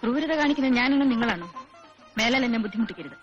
ക്രൂരത കാണിക്കുന്ന ഞാനാണോ നിങ്ങളാണോ മേലാൽ എന്നെ ബുദ്ധിമുട്ടിക്കരുത്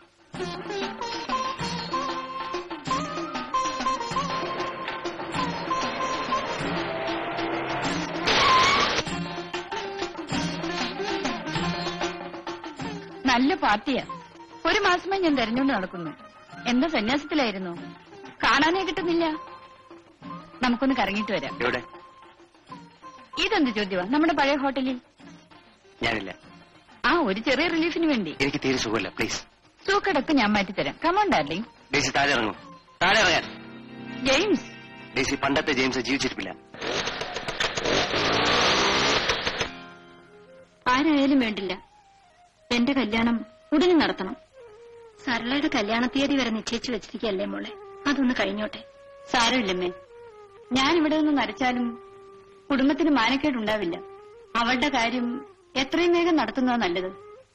നല്ല പാർട്ടിയാ ഒരു മാസമായി ഞാൻ തെരഞ്ഞുകൊണ്ട് നടക്കുന്നു എന്താ സന്യാസത്തിലായിരുന്നു കാണാനേ കിട്ടുന്നില്ല നമുക്കൊന്ന് കറങ്ങിയിട്ട് വരാം എവിടെ ഇതെന്ത് ചോദ്യമാ നമ്മുടെ പഴയ ഹോട്ടലിൽ ഞാനില്ല ആ ഒരു ചെറിയ റിലീഫിന് വേണ്ടി എനിക്ക് തീരെ സുഖമില്ല പ്ലീസ് സൂക്കടൊക്കെ ഞാൻ മാറ്റിത്തരാം കമോൺ ഡാർലിംഗ് ഡേസി താഴെ ഇറങ്ങും താഴെ ഇറങ്ങാൻ ജെയിംസ് ഡേസി പണ്ടത്തെ ജെയിംസ് ജീവിച്ചിരിപ്പില്ല ആരായാലും വേണ്ടില്ല എന്റെ കല്യാണം ഉടനെ നടത്തണം സരളയുടെ കല്യാണ തീയതി വരെ നിശ്ചയിച്ചു വെച്ചിരിക്കല്ലേ മോളെ അതൊന്ന് കഴിഞ്ഞോട്ടെ സാരമില്ലമ്മേ ഞാൻ ഇവിടെ നിന്ന് നരച്ചാലും കുടുംബത്തിന് മാനക്കേടുണ്ടാവില്ല അവളുടെ കാര്യം എത്രയും വേഗം നടത്തുന്നതാ നല്ലത്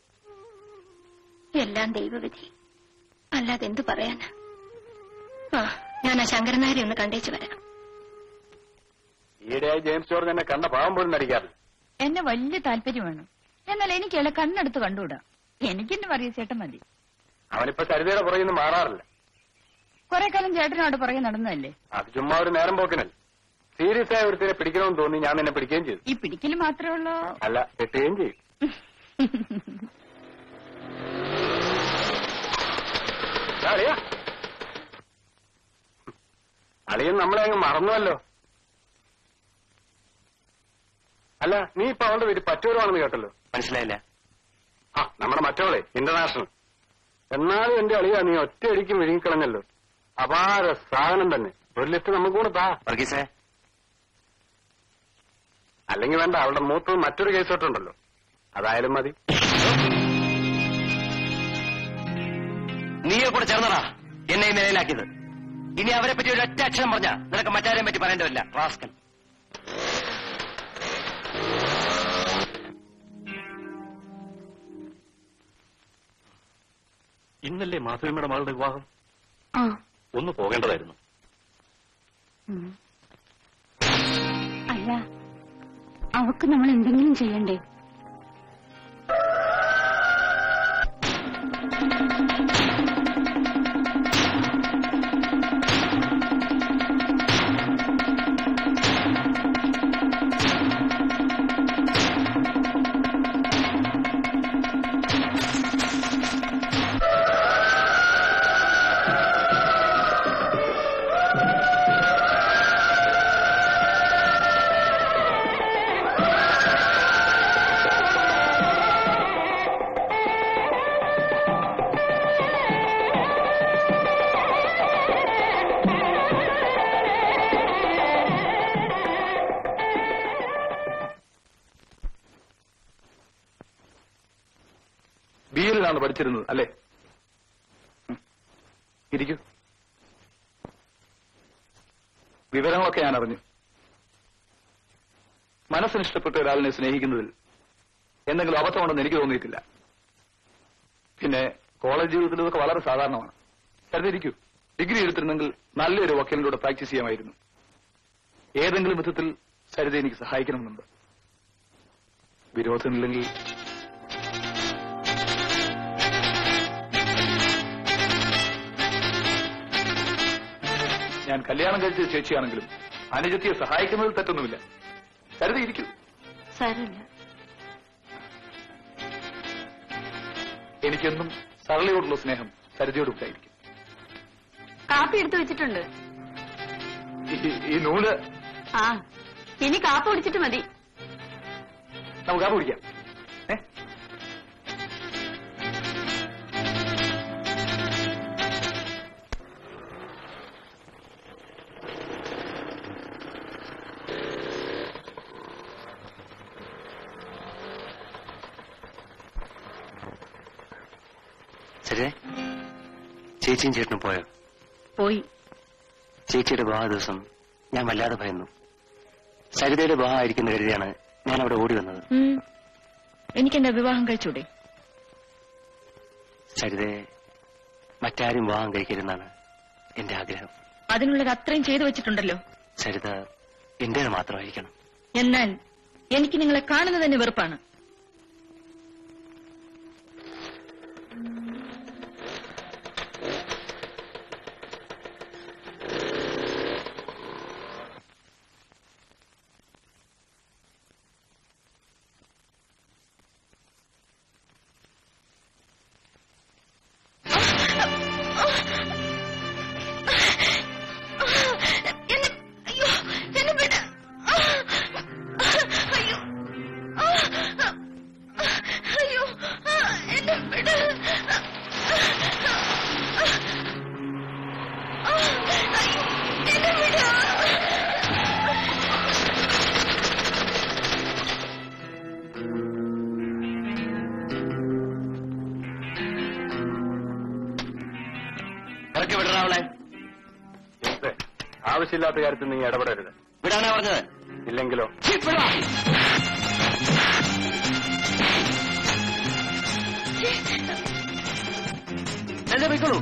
എല്ലാം ദൈവവിധി അല്ലാതെ എന്തു പറയാനാ ആ ഞാൻ ആ ശങ്കരനാരെ ഒന്ന് കണ്ടേച്ചു വരാം ഈയിടെയായി ജെയിംസ് ജോർജ് എന്നെ കണ്ട പാവം പോലും നടിക്കാറില്ല എന്നെ വലിയ താല്പര്യമാണ് എന്നാൽ എനിക്ക് ഇയാളെ കണ്ണെടുത്ത് കണ്ടുകൂടാ എനിക്കെന്റെ പറയ ചേട്ടൻ മതി അവനിപ്പോ സരിതയുടെ പുറകിൽ നിന്ന് മാറാറില്ല കുറെ കാലം ചേട്ടനോട് പുറകെ നടന്നതല്ലേ അത് ചുമ്മാ ഒരു നേരം പോക്കിനല്ല സീരിയസ് ആയ ഒരുത്തിനെ പിടിക്കണമെന്ന് തോന്നി ഞാൻ നിന്നെ പിടിക്കുകയും ചെയ്തു ഈ പിടിക്കല് മാത്രമേ ഉള്ളൂ അല്ല കെട്ടുകയും ചെയ്യും ദാ അളിയാ അളിയൻ നമ്മളെ അങ്ങ് മറന്നുവല്ലോ അല്ല നീ ഇപ്പൊ അവളുടെ വീട്ടിൽ പറ്റുവാണെന്ന് കേട്ടല്ലോ മനസ്സിലായില്ല ആ നമ്മുടെ മറ്റവളെ ഇന്റർനാഷണൽ എന്നാലും എന്റെ അളിയാ നീ ഒറ്റയടിക്ക് വിഴുങ്ങിക്കളഞ്ഞല്ലോ അപാര സാധനം തന്നെ ഒരു ലിസ്റ്റ് നമുക്ക് കൂടെ താ വർഗീസേ അല്ലെങ്കിൽ വേണ്ട അവളുടെ മൂത്ത് മറ്റൊരു കേസ് തൊട്ടുണ്ടല്ലോ അതായാലും മതി നീയെ കൂടെ ചേർന്നടാ എന്നെ ഈ നിലയിലാക്കിയത് ഇനി അവരെ പറ്റി ഒരു ഒറ്റ അക്ഷരം പറഞ്ഞ നിനക്ക് മറ്റാരെയും പറ്റി പറയേണ്ടതില്ല റാസ്കൽ ഇന്നല്ലേ മാധവിയമ്മയുടെ മകളുടെ വിവാഹം ആ ഒന്ന് പോകേണ്ടതായിരുന്നു ഉം. അല്ല അവക്ക് നമ്മൾ എന്തെങ്കിലും ചെയ്യണ്ടേ ബി എല്ലിലാണ് പഠിച്ചിരുന്നത് അല്ലേ ഉം. ഇരിക്കൂ വിവരങ്ങളൊക്കെ ഞാൻ അറിഞ്ഞു മനസ്സിന് ഇഷ്ടപ്പെട്ട ഒരാളിനെ സ്നേഹിക്കുന്നതിൽ എന്തെങ്കിലും അബദ്ധമുണ്ടെന്ന് എനിക്ക് തോന്നിയിട്ടില്ല പിന്നെ കോളേജ് ജീവിതത്തിൽ ഇതൊക്കെ വളരെ സാധാരണമാണ് കരുതിയിരിക്കൂ ഡിഗ്രി എടുത്തിരുന്നെങ്കിൽ നല്ലൊരു വക്കീലിന്റെ കൂടെ പ്രാക്ടീസ് ചെയ്യാമായിരുന്നു ഏതെങ്കിലും വിധത്തിൽ സരിത എനിക്ക് സഹായിക്കണമെന്നുണ്ട് വിരോധമില്ലെങ്കിൽ ഞാൻ കല്യാണം കഴിച്ച ചേച്ചിയാണെങ്കിലും അനുജത്തിയെ സഹായിക്കുന്നതിൽ തെറ്റൊന്നുമില്ല കരുതിയിരിക്കൂ സാരമില്ല എനിക്കെന്നും സരളയോടുള്ള സ്നേഹം സരിതയോടുണ്ടായിരിക്കും കാപ്പി എടുത്തു വെച്ചിട്ടുണ്ട് ഈ- ഈ നൂല് ആ ഇനി കാപ്പി കുടിച്ചിട്ട് മതി നമുക്ക് ആ പിടിക്കാം ഏ ശരി ചേച്ചിയും ചേട്ടനും പോയോ പോയി ചേച്ചിയുടെ വിവാഹ ദിവസം ഞാൻ വല്ലാതെ ഭയന്നു സരിതയുടെ വിവാഹം ആയിരിക്കുന്ന കരുതിയാണ് ഞാൻ അവിടെ ഓടി വന്നത് എനിക്കെന്റെ വിവാഹം കഴിച്ചൂടെ സരിതയെ മറ്റാരും വിവാഹം കഴിക്കരുതെന്നാണ് എന്റെ ആഗ്രഹം അതിനുള്ളത് അത്രയും ചെയ്തു വെച്ചിട്ടുണ്ടല്ലോ സരിത എന്റേത് മാത്രമായിരിക്കണം എന്നാൽ എനിക്ക് നിങ്ങളെ കാണുന്നത് തന്നെ വെറുപ്പാണ് ഇറക്കി വിടണ അവളെ ആവശ്യമില്ലാത്ത കാര്യത്തിൽ നീ ഇടപെടരുത് വിടാനാ പറഞ്ഞത് ഇല്ലെങ്കിലോ ഛി, വിടാ. എന്നെ പോയിക്കോളൂ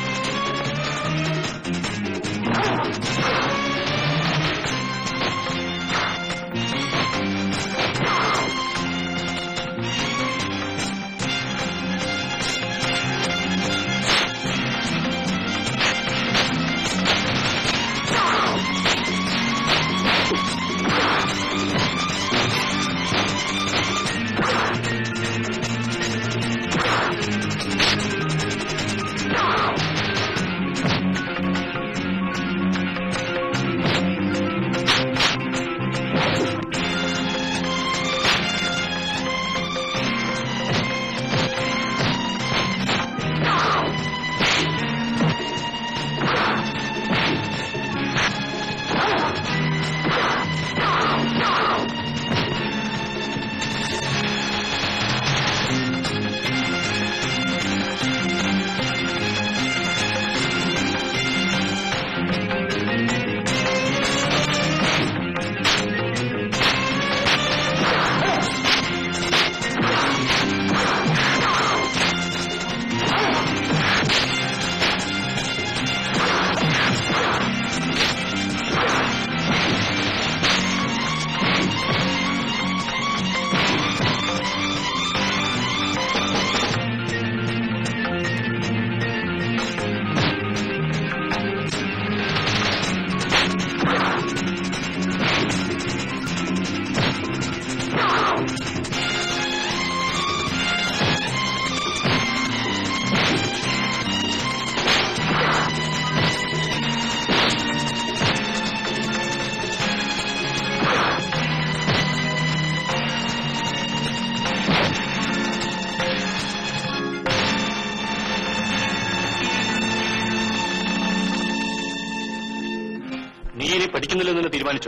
നീ ഇനി പഠിക്കുന്നില്ലെന്ന് തന്നെ തീരുമാനിച്ചോ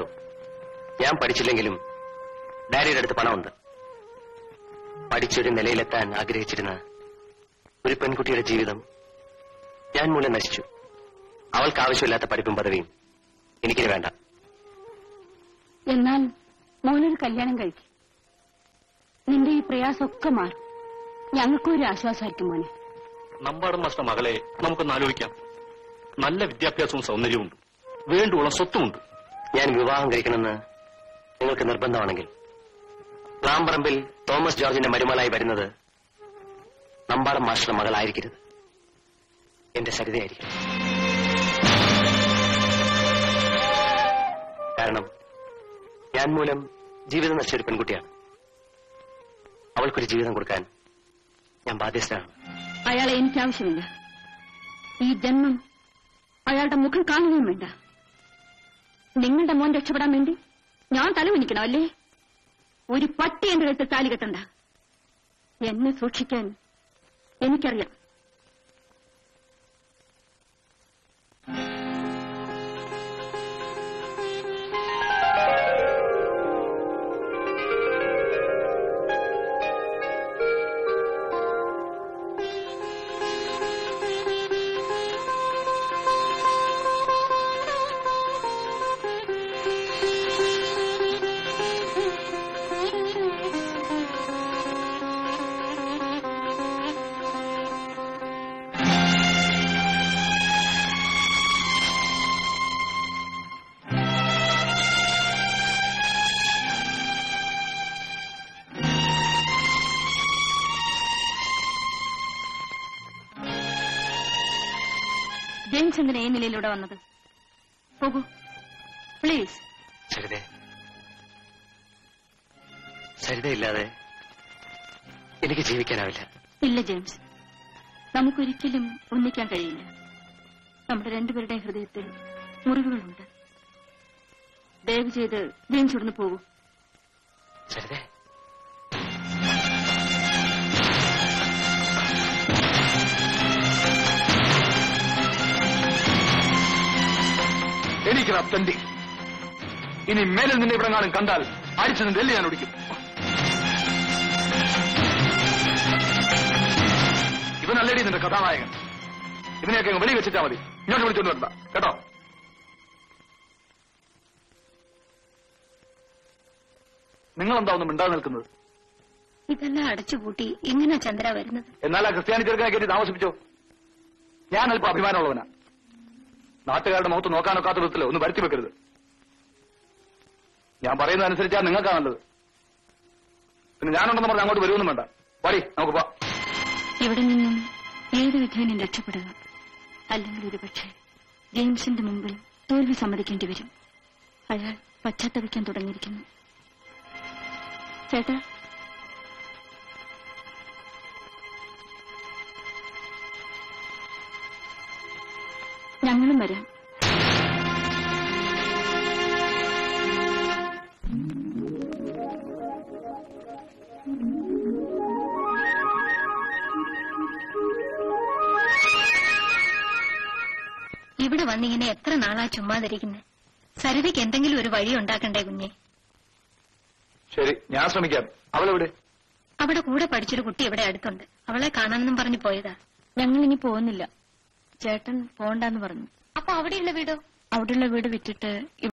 ഞാൻ പഠിച്ചില്ലെങ്കിലും ഡാഡിയുടെ അടുത്ത് പണമുണ്ട് പഠിച്ചൊരു നിലയിലെത്താൻ ആഗ്രഹിച്ചിരുന്ന ഒരു പെൺകുട്ടിയുടെ ജീവിതം ഞാൻ മൂലം നശിച്ചു അവൾക്ക് ആവശ്യമില്ലാത്ത പഠിപ്പും പദവിയും എനിക്കിനി വേണ്ട എന്നാൽ മോനൊരു കല്യാണം കഴിക്കും നിന്റെ ഈ പ്രയാസമൊക്കെ മാറും ഞങ്ങൾക്കും ഒരു ആശ്വാസമായിരിക്കും മോനെ നമ്പാടം മാസ്റ്റർ മകളെ നമുക്കൊന്ന് ആലോചിക്കാം നല്ല വിദ്യാഭ്യാസവും സൗന്ദര്യവുമുണ്ട് വേണ്ടുള്ള സ്വത്തുമുണ്ട് ഞാൻ വിവാഹം കഴിക്കണമെന്ന് നിങ്ങൾക്ക് നിർബന്ധമാണെങ്കിൽ പ്ലാമ്പറമ്പിൽ തോമസ് ജോർജിന്റെ മരുമകളായി വരുന്നത് നമ്പാടം മാസ്റ്ററുടെ മകളായിരിക്കരുത് എന്റെ സരിതയായിരിക്കും കാരണം ഞാൻ മൂലം ജീവിതം നശിച്ച ഒരു പെൺകുട്ടിയാണ് അവൾക്കൊരു ജീവിതം കൊടുക്കാൻ ഞാൻ ബാധ്യസ്ഥനാണ് അയാളെ എനിക്ക് ആവശ്യമില്ല ഈ ജന്മം അയാളുടെ മുഖം കാണുകയും വേണ്ട നിങ്ങളുടെ മോൻ രക്ഷപ്പെടാൻ വേണ്ടി ഞാൻ തലവിനിക്കണം അല്ലേ ഒരു പട്ടി എന്റെ കഴുത്തിൽ താലി കെട്ടണ്ട എന്നെ സൂക്ഷിക്കാൻ എനിക്കറിയാം ജെയിംസ് എന്തിനാ ഈ നിലയിലൂടെ വന്നത് പോകൂ പ്ലീസ് സരിത സരിതയില്ലാതെ എനിക്ക് ജീവിക്കാനാവില്ല ഇല്ല ജെയിംസ് നമുക്കൊരിക്കലും ഒന്നിക്കാൻ കഴിയില്ല നമ്മുടെ രണ്ടുപേരുടെയും ഹൃദയത്തിൽ മുറിവുകളുണ്ട് ദയവ് ചെയ്ത് ജെയിംസ് ഇവിടുന്ന് പോകൂ സരിതേ എനിക്കത് അത്തണ്ടി ഇനി മേലിൽ നിന്നെ ഇവിടെ കാണും കണ്ടാൽ അടിച്ചു നിന്ന് ഡൽഹി ഞാൻ ഓടിക്കും ഇവനല്ലേടി നിന്റെ കഥാനായകൻ ഇതിനെയൊക്കെ അങ്ങ് വെളി വെച്ചിട്ടാ മതി ഇങ്ങോട്ട് വിളിച്ചോണ്ട് വരണ്ട കേട്ടോ നിങ്ങൾ എന്താ ഒന്നും മിണ്ടാതെ നിൽക്കുന്നത് ഇതെല്ലാം അടച്ചുപൂട്ടി എങ്ങനെയാ ചന്ദ്ര വരുന്നത് എന്നാൽ ആ ക്രിസ്ത്യാനി ചെറുക്കനെ കയറ്റി താമസിപ്പിച്ചോ ഞാൻ അല്പം അഭിമാനമുള്ളവനാ നാട്ടുകാരുടെ മുഖത്ത് നോക്കാനൊക്കാത്ത വിധത്തിൽ ഒന്ന് വരുത്തി വെക്കരുത് ഞാൻ പറയുന്നത് അനുസരിച്ചാ നിങ്ങൾക്കാ നല്ലത് പിന്നെ ഞാനുണ്ടെന്ന് പറഞ്ഞ് അങ്ങോട്ട് വരുമെന്നും വേണ്ട വടി നമുക്ക് പോ ഇവിടെ നിന്നും ഏത് വിധേനും രക്ഷപ്പെടുക അല്ലെങ്കിൽ ഒരുപക്ഷെ ജെയിംസിന്റെ മുമ്പിൽ തോൽവി സമ്മതിക്കേണ്ടി വരും അയാൾ പശ്ചാത്തപിക്കാൻ തുടങ്ങിയിരിക്കുന്നു ചേട്ടാ ഞങ്ങളും വരാം ഇവിടെ വന്നിങ്ങനെ എത്ര നാളാ ചുമ്മാതിരിക്കുന്നത് സരിതയ്ക്ക് എന്തെങ്കിലും ഒരു വഴി ഉണ്ടാക്കണ്ടേ കുഞ്ഞെ ശരി ഞാൻ ശ്രമിക്കാം അവളെവിടെ അവിടെ കൂടെ പഠിച്ചൊരു കുട്ടി ഇവിടെ അടുത്തുണ്ട് അവളെ കാണാനെന്നും പറഞ്ഞു പോയതാ ഞങ്ങൾ ഇനി പോകുന്നില്ല ചേട്ടൻ പോണ്ടെന്ന് പറഞ്ഞു അപ്പൊ അവിടെയുള്ള വീടോ അവിടെയുള്ള വീട് വിറ്റിട്ട്